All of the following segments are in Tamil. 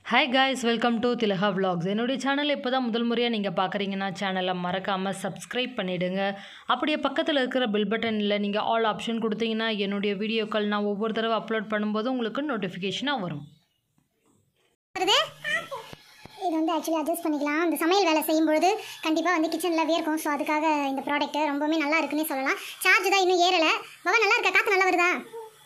hi guys welcome to Thilaka vlogs என்னுடைய சேனலை இப்போ தான் முதல் முறையாக நீங்கள் பார்க்குறீங்கன்னா சேனலை மறக்காமல் சப்ஸ்கிரைப் பண்ணிவிடுங்க அப்படியே பக்கத்தில் இருக்கிற பெல் பட்டனில் நீங்கள் ஆல் ஆப்ஷன் கொடுத்தீங்கன்னா என்னுடைய வீடியோக்கள் நான் ஒவ்வொரு தடவை அப்லோட் பண்ணும்போது உங்களுக்கு நோட்டிஃபிகேஷனாக வரும் வருது இது வந்து ஆக்சுவலி அட்ஜஸ்ட் பண்ணிக்கலாம் அந்த சமையல் வேலை செய்யும்பொழுது கண்டிப்பாக வந்து கிச்சனில் வேர்க்கும் ஸோ அதுக்காக இந்த ப்ராடக்ட் ரொம்பவுமே நல்லா இருக்குன்னே சொல்லலாம் சார்ஜ் தான் இன்னும் ஏறலை பாபா நல்லா இருக்கா காற்று நல்லா வருதா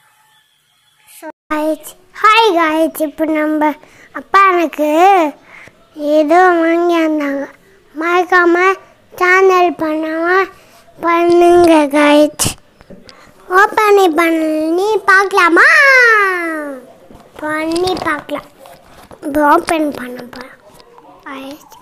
ஹாய் காய்ஸ் இப்போ நம்ம அப்பா எனக்கு ஏதோ வாங்கி வந்தாங்க மறக்காம சேனல் பண்ணாமல் பண்ணுங்க காய்ஸ் ஓப்பன் பண்ணி பார்க்கலாமா பண்ணி பார்க்கலாம் இப்போ ஓப்பன் பண்ண போகிறேன் காய்ஸ்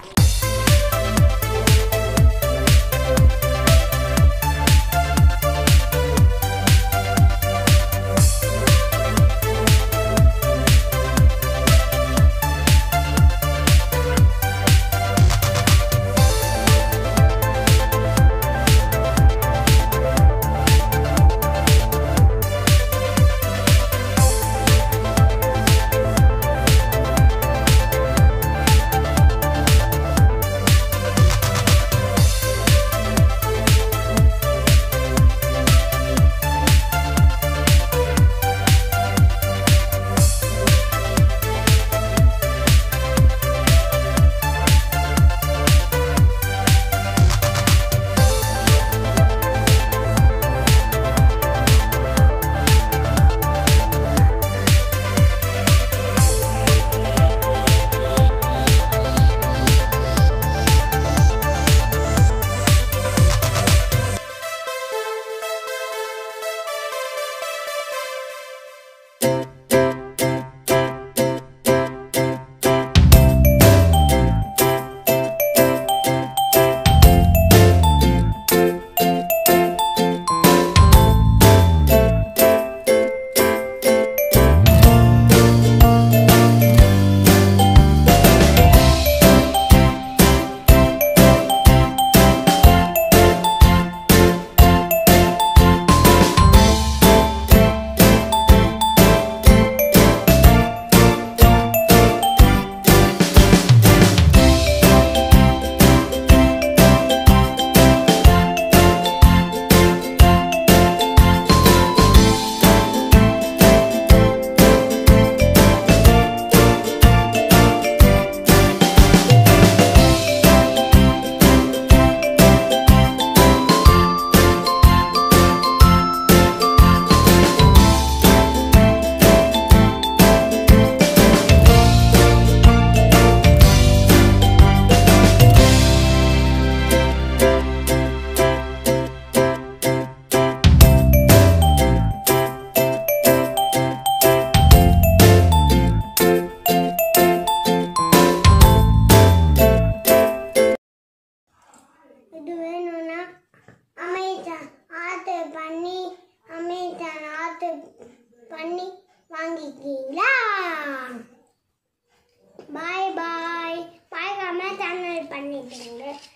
இது வேணும்னா அமேசான் ஆர்டர் பண்ணி அமேசான் ஆர்டர் பண்ணி வாங்கிக்கிறீங்களா பாய் பாய் பாய்க்காம சேனல் பண்ணிட்டுங்க